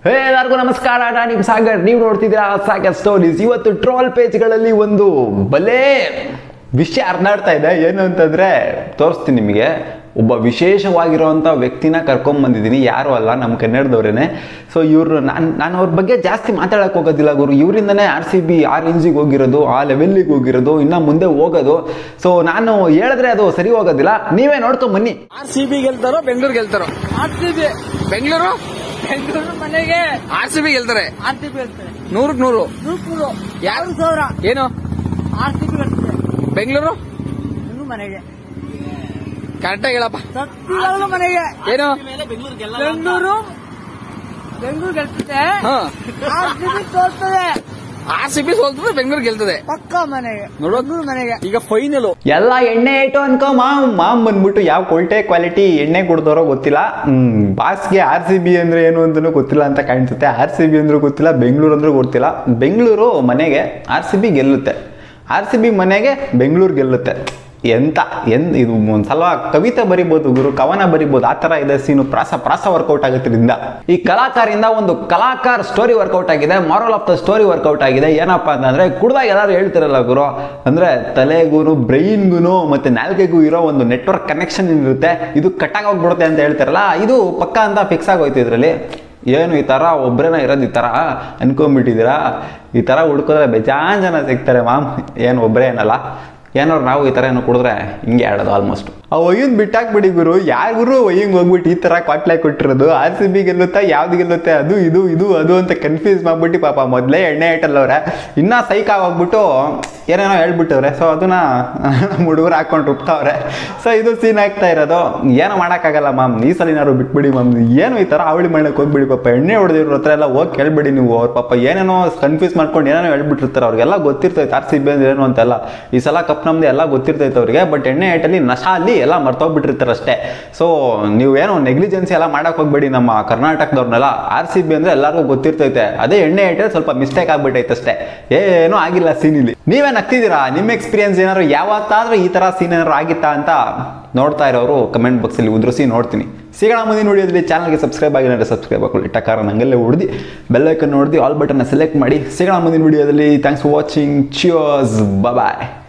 ಹೇ ಎಲ್ಲರಿಗೂ ನಮಸ್ಕಾರ ನಾನು ಸಾಗರ್ ನೀವು ನೋಡ್ತಿದ್ದೀರಾ ಸಾಗರ್ ಸ್ಟೋರೀಸ್ ಇವತ್ತು ಟ್ರೋಲ್ ಪೇಜ್ಗಳಲ್ಲಿ ಒಂದು ಬಲೇ ವಿಷಯ ಹರಿದಾಡ್ತಾ ಇದೆ ಏನು ಅಂತಂದ್ರೆ ತೋರಿಸ್ತೀನಿ ನಿಮಗೆ ಒಬ್ಬ ವಿಶೇಷವಾಗಿರುವಂಥ ವ್ಯಕ್ತಿನ ಕರ್ಕೊಂಬಂದಿದ್ದೀನಿ ಯಾರು ಅಲ್ಲ ನಮ್ಮ ಕನ್ನಡದವ್ರೇನೆ ಸೊ ಇವರು ನಾನು ನಾನು ಅವ್ರ ಬಗ್ಗೆ ಜಾಸ್ತಿ ಮಾತಾಡಕ್ಕೆ ಹೋಗೋದಿಲ್ಲ ಗುರು ಇವರಿಂದನೇ ಆರ್ ಸಿ ಬಿ ಆ ರೇಂಜಿಗೆ ಹೋಗಿರೋದು ಆ ಲೆವೆಲ್ಲಿಗೆ ಹೋಗಿರೋದು ಇನ್ನು ಮುಂದೆ ಹೋಗೋದು ಸೊ ನಾನು ಹೇಳಿದ್ರೆ ಅದು ಸರಿ ಹೋಗೋದಿಲ್ಲ ನೀವೇ ನೋಡ್ಕೊಂಡ್ ಬನ್ನಿ ಆರ್ ಸಿ ಬಿ ಗೆಲ್ತಾರೋ ಬೆಂಗಳೂರು ಗೆಲ್ತಾರೋ R C B Bengaluru Bengaluru ಮನೆಗೆ ಆರ್ ಸಿ ಬಿ ಗೆಲ್ತಾರೆ ಆರ್ ಸಿ ಬಿ ಹೇಳ್ತಾರೆ ನೂರಕ್ ನೂರು ನೂರು ಯಾರು? ಎರಡು ಸಾವಿರ ಏನು ಆರ್ ಸಿ ಬಿ ಹೇಳ್ತಾರೆ ಬೆಂಗಳೂರು ಇನ್ನು ಮನೆಗೆ ಕರೆಕ್ಟಾಗಿ ಹೇಳಪ್ಪ ಸತ್ತಿಗಳು ಮನೆಗೆ ಏನು ಬೆಂಗಳೂರು ಬೆಂಗಳೂರು ಗೆಲ್ತದೆ ಹಾ ಆರ್ ಸಿ ಬಿ ತೋರ್ತದೆ ಆರ್ ಸಿ ಬಿ ಸೋಲ್ತದೆ ಬೆಂಗಳೂರು ಗೆಲ್ತದೆ ಪಕ್ಕ ಮನೆಗೆ ನೋಡು. ಬೆಂಗಳೂರು ಮನೆಗೆ ಈಗ ಫೈನಲ್ ಎಲ್ಲ ಎಣ್ಣೆ ಇಟ್ಟು ಅನ್ಕೋ ಮಾಮ್ ಮಾಮ್ ಬಂದ್ಬಿಟ್ಟು ಯಾವ ಕೊಲ್ಟೆ ಕ್ವಾಲಿಟಿ ಎಣ್ಣೆ ಕುಡ್ದೋರೋ ಗೊತ್ತಿಲ್ಲ ಹ್ಮ್ ಬಾಸ್ಗೆ ಆರ್ ಸಿ ಬಿ ಅಂದ್ರೆ ಏನು ಅಂತಲೂ ಗೊತ್ತಿಲ್ಲ ಅಂತ ಕಾಣಿಸುತ್ತೆ ಆರ್ ಸಿ ಬಿ ಅಂದ್ರೂ ಗೊತ್ತಿಲ್ಲ ಬೆಂಗಳೂರು ಅಂದ್ರೂ ಗೊತ್ತಿಲ್ಲ ಬೆಂಗಳೂರು ಮನೆಗೆ ಆರ್ ಸಿ ಬಿ ಗೆಲ್ಲುತ್ತೆ ಆರ್ ಸಿ ಬಿ ಮನೆಗೆ ಬೆಂಗಳೂರು ಗೆಲ್ಲುತ್ತೆ ಎಂತ ಎನ್ ಇದು ಒಂದ್ಸಲ ಕವಿತೆ ಬರಿಬೋದು ಗುರು ಕವನ ಬರಿಬೋದು ಆ ಥರ ಇದೆ ಸೀನು ಪ್ರಾಸ ಪ್ರಾಸ ವರ್ಕೌಟ್ ಆಗುತ್ತೆ ಇದರಿಂದ ಈ ಕಲಾಕಾರಿಂದ ಒಂದು ಕಲಾಕಾರ ಸ್ಟೋರಿ ವರ್ಕೌಟ್ ಆಗಿದೆ moral of the story work out ಆಗಿದೆ ಏನಪ್ಪ ಅಂತಂದ್ರೆ ಕುಡ್ದಾಗ ಎಲ್ಲರೂ ಹೇಳ್ತಿರಲ್ಲ ಗುರು ಅಂದ್ರೆ ತಲೆಗೂ ಬ್ರೈನ್ಗೂ ಮತ್ತೆ ನಾಲ್ಗೆಗೂ ಇರೋ ಒಂದು ನೆಟ್ವರ್ಕ್ ಕನೆಕ್ಷನ್ ಇರುತ್ತೆ ಇದು ಕಟ್ಟಾಗಿ ಹೋಗ್ಬಿಡುತ್ತೆ ಅಂತ ಹೇಳ್ತಾರಲ್ಲ ಇದು ಪಕ್ಕ ಅಂತ ಫಿಕ್ಸ್ ಆಗೋಯ್ತು ಇದರಲ್ಲಿ ಏನು ಈ ಥರ ಒಬ್ಬರೇನ ಇರೋದು ಈ ಥರ ಅನ್ಕೊಂಬಿಟ್ಟಿದ್ದೀರಾ ಈ ಥರ ಹುಡ್ಕೋದ್ರೆ ಬೇಜಾನ್ ಜನ ಸಿಗ್ತಾರೆ ಮಾಮ್ ಏನು ಒಬ್ಬರೇ ಏನಲ್ಲ ಏನಾದ್ರು ನಾವು ಈ ಥರ ಏನೋ ಕುಡಿದ್ರೆ ಹಿಂಗೆ ಆಡೋದು ಆಲ್ಮೋಸ್ಟ್ ಆ ಒಯ್ಯನ್ ಬಿಟ್ಟಾಕ್ಬಿಡಿ ಗುರು ಯಾರಿಗೂ ಒಯ್ಯಂಗ್ ಹೋಗ್ಬಿಟ್ಟು ಈ ಥರ ಕ್ವಾಟ್ಲೆ ಕೊಟ್ಟಿರೋದು ಆರ್ ಸಿ ಬಿ ಗೆಲ್ಲುತ್ತಾ ಯಾವ್ದು ಗೆಲ್ಲುತ್ತೆ ಅದು ಇದು ಇದು ಅದು ಅಂತ ಕನ್ಫ್ಯೂಸ್ ಮಾಡ್ಬಿಟ್ಟು ಪಾಪ ಮೊದಲೇ ಎಣ್ಣೆ ಇಟ್ಟಲ್ಲವ್ರೆ ಇನ್ನೂ ಸೈಕ್ ಹೋಗ್ಬಿಟ್ಟು ಏನೇನೋ ಹೇಳ್ಬಿಟ್ಟವ್ರೆ ಸೊ ಅದನ್ನ ಹುಡುಗರು ಹಾಕೊಂಡು ರುಬ್ತಾವ್ರೆ ಸೊ ಇದು ಸೀನ್ ಆಗ್ತಾ ಇರೋದು ಏನೋ ಮಾಡೋಕ್ಕಾಗಲ್ಲ ಮ್ಯಾಮ್ ಈ ಸಲಿನಾರು ಬಿಟ್ಬಿಡಿ ಮ್ಯಾಮ್ ಏನು ಈ ಥರ ಅವಳಿ ಮಾಡಕ್ಕೆ ಹೋಗ್ಬಿಡಿ ಪಾಪ ಎಣ್ಣೆ ಹೊಡೆದಿರೋ ಹತ್ರ ಎಲ್ಲ ಹೋಗಿ ಕೇಳ್ಬೇಡಿ ನೀವು ಅವ್ರ ಪಾಪ ಏನೇನೋ ಕನ್ಫ್ಯೂಸ್ ಮಾಡ್ಕೊಂಡು ಏನೇನೋ ಹೇಳ್ಬಿಟ್ಟಿರ್ತಾರೆ ಅವ್ರಿಗೆಲ್ಲ ಗೊತ್ತಿರ್ತೈತೆ ಆರ್ ಸಿ ಬಿ ಅಂದ್ರೆ ಏನು ಅಂತೆಲ್ಲ ಈ ಸಲ ಕಪ್ ನಮ್ದು ಎಲ್ಲ ಗೊತ್ತಿರ್ತೈತೆ ಅವ್ರಿಗೆ ಬಟ್ ಎಣ್ಣೆ ಐಟಲ್ಲಿ ನಶಾ ಅಲ್ಲಿ ಎಲ್ಲ ಮರ್ತೋಗ್ಬಿಟ್ಟಿರ್ತಾರೆ ಅಷ್ಟೇ ಸೊ ನೀವೇನೋ ನೆಗ್ಲಿಜೆನ್ಸಿ ಎಲ್ಲ ಮಾಡಕ್ ಹೋಗ್ಬೇಡಿ ನಮ್ಮ ಕರ್ನಾಟಕದವ್ರನ್ನೆಲ್ಲ ಆರ್ ಸಿ ಬಿ ಅಂದ್ರೆ ಎಲ್ಲರಿಗೂ ಗೊತ್ತಿರ್ತೈತೆ ಅದೇ ಎಣ್ಣೆ ಐಟಲ್ ಸ್ವಲ್ಪ ಮಿಸ್ಟೇಕ್ ಆಗ್ಬಿಟ್ಟೈತೆ ಅಷ್ಟೇ ಏನೂ ಆಗಿಲ್ಲ ಸೀನ್ ಇಲ್ಲಿ ನೀವೇ ನಗ್ತಿದ್ದೀರಾ ನಿಮ್ಮ ಎಕ್ಸ್ಪೀರಿಯನ್ಸ್ ಏನಾದ್ರು ಯಾವತ್ತಾದ್ರೂ ಈ ತರ ಸೀನ್ ಏನಾದ್ರು ಆಗಿತ್ತಾ ಅಂತ ನೋಡ್ತಾ ಇರೋರು ಕಮೆಂಟ್ ಬಾಕ್ಸಲ್ಲಿ ಉದ್ರಿಸಿ ನೋಡ್ತೀನಿ ಸಿಗೋಣ ಮುಂದಿನ ವಿಡಿಯೋದಲ್ಲಿ ಚಾನಲ್ಗೆ ಸಬ್ಸ್ಕ್ರೈಬ್ ಆಗಿಲ್ಲ ಸಬ್ಸ್ಕ್ರೈಬ್ ಹಾಕೊಳ್ಳಿ ಟಕಾರ ನಂಗೆಲ್ಲೇ ಹೊಡೆದು ಬೆಲ್ಲೈಕನ್ ನೋಡ್ದು ಆಲ್ ಬಟನ್ನ ಸೆಲೆಕ್ಟ್ ಮಾಡಿ ಸಿಗೋಣ ಮುಂದಿನ ವಿಡಿಯೋದಲ್ಲಿ ಥ್ಯಾಂಕ್ಸ್ ಫಾರ್ ವಾಚಿಂಗ್ ಚಿಯೋಸ್ ಬಾಯ್